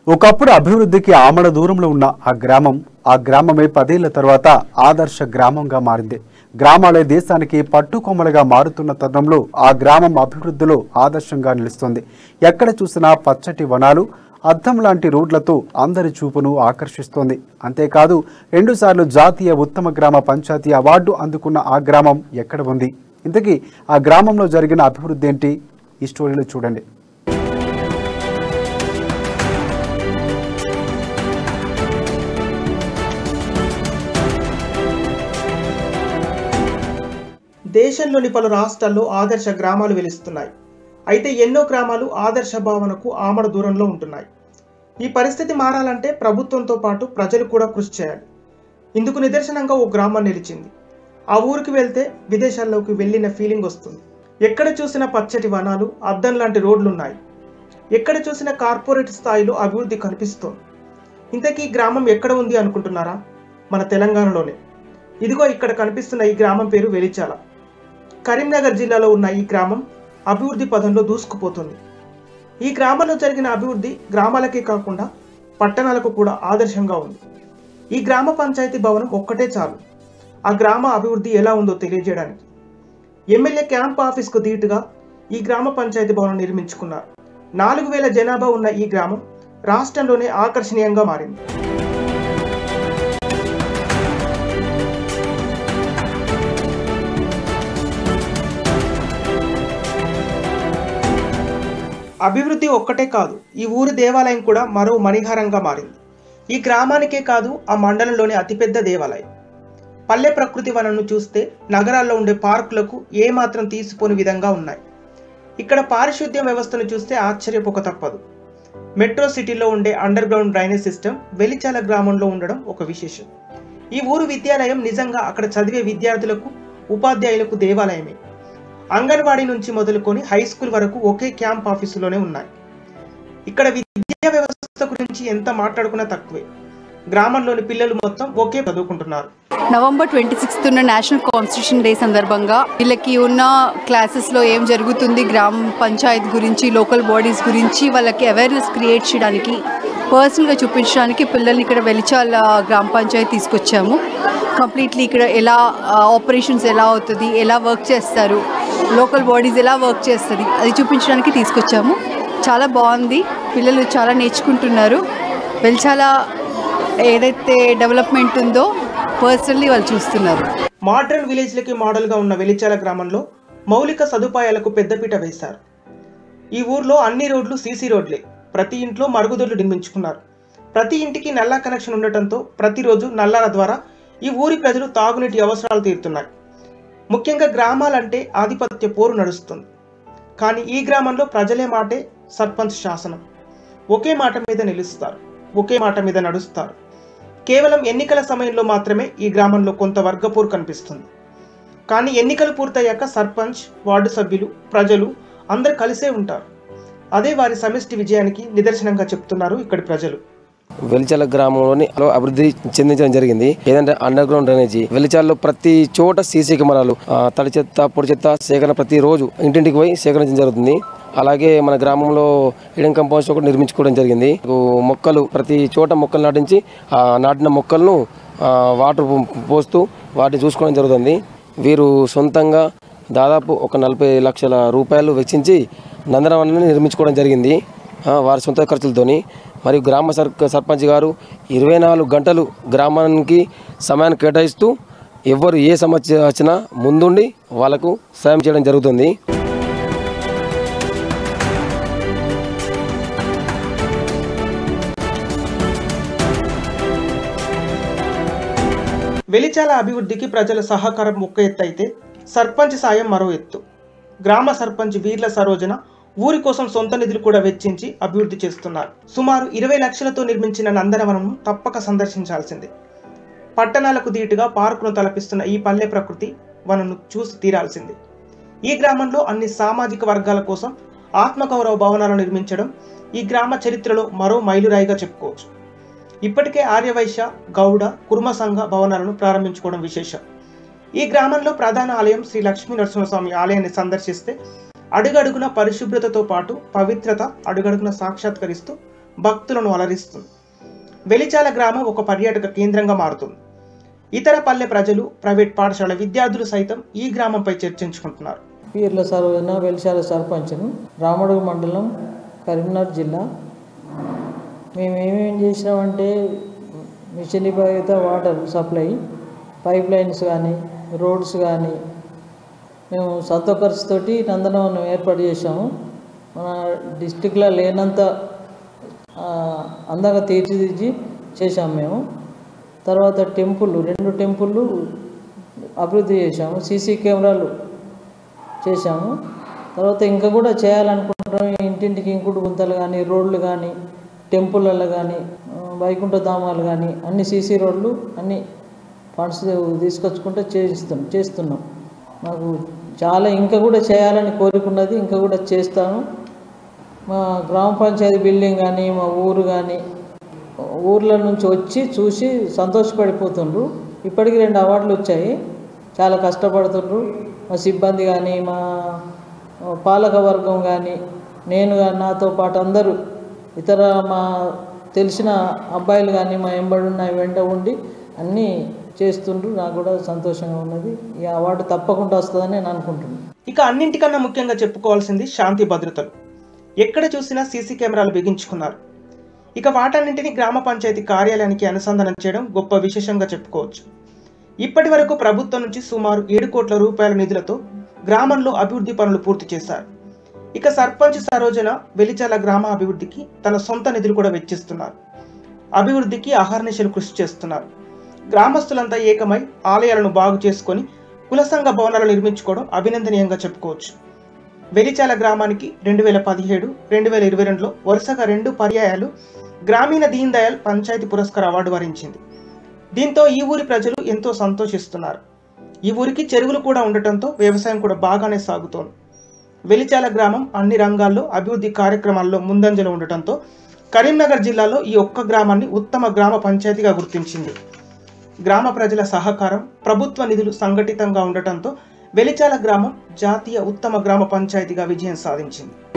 ఒకప్పుడు అభివృద్ధికి ఆమడ దూరంలో ఉన్న ఆ గ్రామం ఆ గ్రామమే పదేళ్ల తర్వాత ఆదర్శ గ్రామంగా మారింది గ్రామాలే దేశానికి పట్టుకొమ్మలుగా మారుతున్న తరుణంలో ఆ గ్రామం అభివృద్ధిలో ఆదర్శంగా నిలుస్తుంది ఎక్కడ చూసినా పచ్చటి వనాలు అద్దం లాంటి రోడ్లతో అందరి చూపును ఆకర్షిస్తోంది అంతేకాదు రెండుసార్లు జాతీయ ఉత్తమ గ్రామ పంచాయతీ అవార్డు అందుకున్న ఆ గ్రామం ఎక్కడ ఉంది ఇంతకీ ఆ గ్రామంలో జరిగిన అభివృద్ధి ఏంటి ఈ స్టోరీలో చూడండి దేశంలోని పలు రాష్ట్రాల్లో ఆదర్శ గ్రామాలు వెలుస్తున్నాయి అయితే ఎన్నో గ్రామాలు ఆదర్శ భావనకు ఆమడ దూరంలో ఉంటున్నాయి ఈ పరిస్థితి మారాలంటే ప్రభుత్వంతో పాటు ప్రజలు కూడా కృషి చేయాలి ఇందుకు నిదర్శనంగా ఓ గ్రామం నిలిచింది ఆ ఊరికి వెళ్తే విదేశాల్లోకి వెళ్ళిన ఫీలింగ్ వస్తుంది ఎక్కడ చూసినా పచ్చటి వనాలు అద్దం లాంటి రోడ్లు ఉన్నాయి ఎక్కడ చూసినా కార్పొరేట్ స్థాయిలో అభివృద్ధి కనిపిస్తోంది ఇంతకీ ఈ గ్రామం ఎక్కడ ఉంది అనుకుంటున్నారా మన తెలంగాణలోనే ఇదిగో ఇక్కడ కనిపిస్తున్న ఈ గ్రామం పేరు వెలిచాల కరీంనగర్ జిల్లాలో ఉన్న ఈ గ్రామం అభివృద్ధి పదంలో దూసుకుపోతుంది ఈ గ్రామంలో జరిగిన అభివృద్ధి గ్రామాలకే కాకుండా పట్టణాలకు కూడా ఆదర్శంగా ఉంది ఈ గ్రామ పంచాయతీ భవనం ఒక్కటే చాలు ఆ గ్రామ అభివృద్ధి ఎలా ఉందో తెలియజేయడానికి ఎమ్మెల్యే క్యాంప్ ఆఫీస్కు ధీటుగా ఈ గ్రామ పంచాయతీ భవనం నిర్మించుకున్నారు నాలుగు వేల జనాభా ఉన్న ఈ గ్రామం రాష్ట్రంలోనే ఆకర్షణీయంగా మారింది అభివృద్ధి ఒక్కటే కాదు ఈ ఊరి దేవాలయం కూడా మరో మణిహారంగా మారింది ఈ గ్రామానికే కాదు ఆ మండలంలోని అతిపెద్ద దేవాలయం పల్లె ప్రకృతి వనను చూస్తే నగరాల్లో ఉండే పార్కులకు ఏమాత్రం తీసిపోని విధంగా ఉన్నాయి ఇక్కడ పారిశుద్ధ్య వ్యవస్థను చూస్తే ఆశ్చర్యపోక తప్పదు మెట్రో సిటీలో ఉండే అండర్ గ్రౌండ్ డ్రైనేజ్ సిస్టమ్ వెలిచాల గ్రామంలో ఉండడం ఒక విశేషం ఈ ఊరు విద్యాలయం నిజంగా అక్కడ చదివే విద్యార్థులకు ఉపాధ్యాయులకు దేవాలయమే అంగన్వాడీ నుంచి మొదలుకొని హై స్కూల్ వరకు ఒకే క్యాంప్ ఆఫీసులోనే ఉన్నాయి ఇక్కడ విద్యా వ్యవస్థ గురించి ఎంత మాట్లాడుకున్నా తక్కువే గ్రామంలోని పిల్లలు మొత్తం ఒకే చదువుకుంటున్నారు నవంబర్ ట్వంటీ సిక్స్త్ ఉన్న నేషనల్ కాన్స్టిట్యూషన్ డే సందర్భంగా వీళ్ళకి ఉన్న క్లాసెస్లో ఏం జరుగుతుంది గ్రామ పంచాయత్ గురించి లోకల్ బాడీస్ గురించి వాళ్ళకి అవేర్నెస్ క్రియేట్ చేయడానికి పర్సనల్గా చూపించడానికి పిల్లల్ని ఇక్కడ వెలిచాల గ్రామ పంచాయతీ తీసుకొచ్చాము కంప్లీట్లీ ఇక్కడ ఎలా ఆపరేషన్స్ ఎలా అవుతుంది ఎలా వర్క్ చేస్తారు లోకల్ బాడీస్ ఎలా వర్క్ చేస్తుంది అది చూపించడానికి తీసుకొచ్చాము చాలా బాగుంది పిల్లలు చాలా నేర్చుకుంటున్నారు వెలిచాల ఏదైతే డెవలప్మెంట్ ఉందో పర్సనల్లీ వాళ్ళు చూస్తున్నారు మోడ్రన్ విలేజ్లకి మోడల్గా ఉన్న వెలిచాల గ్రామంలో మౌలిక సదుపాయాలకు పెద్దపీట వేశారు ఈ ఊర్లో అన్ని రోడ్లు సీసీ రోడ్లే ప్రతి ఇంట్లో మరుగుదొడ్లు నిర్మించుకున్నారు ప్రతి ఇంటికి నల్లా కనెక్షన్ ఉండటంతో ప్రతిరోజు నల్లాల ద్వారా ఈ ఊరి ప్రజలు తాగునీటి అవసరాలు తీరుతున్నాయి ముఖ్యంగా గ్రామాలంటే ఆధిపత్య పోరు నడుస్తుంది కానీ ఈ గ్రామంలో ప్రజలే మాటే సర్పంచ్ శాసనం ఒకే మాట మీద నిలుస్తారు ఒకే మాట మీద నడుస్తారు కేవలం ఎన్నికల సమయంలో మాత్రమే ఈ గ్రామంలో కొంత వర్గపోరు కనిపిస్తుంది కానీ ఎన్నికలు పూర్తయ్యాక సర్పంచ్ వార్డు సభ్యులు ప్రజలు అందరు కలిసే ఉంటారు అదే వారి సమిష్టి విజయానికి నిదర్శనంగా చెప్తున్నారు ఇక్కడి ప్రజలు వెలిచాల గ్రామంలోని అలో అభివృద్ధి చెందించడం జరిగింది ఏదంటే అండర్ గ్రౌండ్ డ్రైనేజీ వెలిచాల్లో ప్రతి చోట సీసీ కెమెరాలు ఆ, తడి చెత్త పొడి చెత్త సేకరణ ప్రతి రోజు ఇంటింటికి పోయి సేకరించడం జరుగుతుంది అలాగే మన గ్రామంలో ఇడెన్ కంపౌండ్స్ ఒకటి నిర్మించుకోవడం జరిగింది ఓ మొక్కలు ప్రతి చోట మొక్కలు నాటించి ఆ నాటిన మొక్కలను ఆ, వాటర్ పో- పోస్తూ వాటిని చూసుకోవడం జరుగుతుంది వీరు సొంతంగా దాదాపు ఒక నలభై లక్షల రూపాయలు వెచ్చించి నందనవనాన్ని నిర్మించుకోవడం జరిగింది ఆ, వారి సొంత ఖర్చులతోని మరియు గ్రామ సర్ సర్పంచ్ గారు ఇరవై నాలుగు గంటలు గ్రామానికి సమయాన్ని కేటాయిస్తూ ఎవరు ఏ సమస్య వచ్చినా ముందుండి వాళ్ళకు సాయం చేయడం జరుగుతుంది వెలిచాల అభివృద్ధికి ప్రజల సహకారం ఒక ఎత్తు అయితే సర్పంచ్ సాయం మరో ఎత్తు గ్రామ సర్పంచ్ వీర్ల సరోజన ఊరి కోసం సొంత నిధులు కూడా వెచ్చించి అభివృద్ధి చేస్తున్నారు సుమారు ఇరవై లక్షలతో నిర్మించిన నందనవనం తప్పక సందర్శించాల్సిందే పట్టణాలకు ధీటుగా పార్కును తలపిస్తున్న ఈ పల్లె ప్రకృతి వనను చూసి తీరాల్సిందే ఈ గ్రామంలో అన్ని సామాజిక వర్గాల కోసం ఆత్మగౌరవ భవనాలు నిర్మించడం ఈ గ్రామ చరిత్రలో మరో మైలురాయిగా చెప్పుకోవచ్చు ఇప్పటికే ఆర్యవైశ్య గౌడ కుర్మ సంఘ భవనాలను ప్రారంభించుకోవడం విశేషం ఈ గ్రామంలో ప్రధాన ఆలయం శ్రీ లక్ష్మీ నరసింహస్వామి ఆలయాన్ని సందర్శిస్తే అడుగడుగున పరిశుభ్రతతో పాటు పవిత్రత అడుగడుగున సాక్షాత్కరిస్తూ భక్తులను అలరిస్తుంది వెలిచాల గ్రామం ఒక పర్యాటక కేంద్రంగా మారుతుంది ఇతర పల్లె ప్రజలు ప్రైవేట్ పాఠశాల విద్యార్థులు సైతం ఈ గ్రామంపై చర్చించుకుంటున్నారు పీర్ల సర్వన వెలిశాల సర్పంచ్ను రామడుగు మండలం కరీంనగర్ జిల్లా మేము ఏమేం చేసినామంటే మిషన్ భగీత వాటర్ సప్లై పైప్ లైన్స్ కానీ రోడ్స్ కానీ మేము సొంత ఖర్చుతోటి నందనవనం ఏర్పాటు చేసాము మన డిస్టిక్లో లేనంత ఆ, అందంగా తీర్చిదిద్ది చేశాము మేము తర్వాత టెంపుల్ రెండు టెంపుళ్ళు అభివృద్ధి చేశాము సీసీ కెమెరాలు చేశాము తర్వాత ఇంకా కూడా చేయాలనుకుంటున్నాం ఇంటింటికి ఇంకుడు గుంతలు కానీ రోడ్లు కానీ టెంపుల్లలో కానీ ఆ, వైకుంఠ ధామాలు కానీ అన్ని సీసీ రోడ్లు అన్ని ఫండ్స్ తీసుకొచ్చుకుంటే చేయిస్తున్నాం చేస్తున్నాం మాకు చాలా ఇంకా కూడా చేయాలని కోరుకున్నది ఇంకా కూడా చేస్తాను మా గ్రామ పంచాయతీ బిల్డింగ్ కానీ మా ఊరు కానీ ఊర్ల నుంచి వచ్చి చూసి సంతోషపడిపోతుండ్రు ఇప్పటికి రెండు అవార్డులు వచ్చాయి చాలా కష్టపడుతుండ్రు మా సిబ్బంది కానీ మా పాలక వర్గం కానీ నేను కానీ నాతో పాటు అందరూ ఇతర మా తెలిసిన అబ్బాయిలు కానీ మా ఎంబడున్న వెంట ఉండి అన్నీ చేస్తుండ్రు నాకు కూడా సంతోషంగా ఉన్నది ఈ అవార్డు తప్పకుండా వస్తుందని నేను అనుకుంటున్నాను ఇక అన్నింటికన్నా ముఖ్యంగా చెప్పుకోవాల్సింది శాంతి భద్రతలు ఎక్కడ చూసినా సీసీ కెమెరాలు బిగించుకున్నారు ఇక వాటన్నింటినీ గ్రామ పంచాయతీ కార్యాలయానికి అనుసంధానం చేయడం గొప్ప విశేషంగా చెప్పుకోవచ్చు ఇప్పటి వరకు ప్రభుత్వం నుంచి సుమారు ఏడు కోట్ల రూపాయల నిధులతో గ్రామంలో అభివృద్ధి పనులు పూర్తి చేశారు ఇక సర్పంచ్ సరోజన వెలిచాల గ్రామ అభివృద్ధికి తన సొంత నిధులు కూడా వెచ్చిస్తున్నారు అభివృద్ధికి అహర్నిశలు కృషి చేస్తున్నారు గ్రామస్తులంతా ఏకమై ఆలయాలను బాగు చేసుకొని కుల సంఘ భవనాలు నిర్మించుకోవడం అభినందనీయంగా చెప్పుకోవచ్చు వెలిచాల గ్రామానికి రెండు వేల పదిహేడు రెండు వేల ఇరవై రెండులో వరుసగా రెండు పర్యాయాలు గ్రామీణ దీన్ దయాళ్ పంచాయతీ పురస్కార్ అవార్డు వరించింది దీంతో ఈ ఊరి ప్రజలు ఎంతో సంతోషిస్తున్నారు ఈ ఊరికి చెరువులు కూడా ఉండటంతో వ్యవసాయం కూడా బాగానే సాగుతోంది వెలిచాల గ్రామం అన్ని రంగాల్లో అభివృద్ధి కార్యక్రమాల్లో ముందంజలో ఉండటంతో కరీంనగర్ జిల్లాలో ఈ ఒక్క గ్రామాన్ని ఉత్తమ గ్రామ పంచాయతీగా గుర్తించింది గ్రామ ప్రజల సహకారం ప్రభుత్వ నిధులు సంఘటితంగా ఉండటంతో వెలిచాల గ్రామం జాతీయ ఉత్తమ గ్రామ పంచాయతీగా విజయం సాధించింది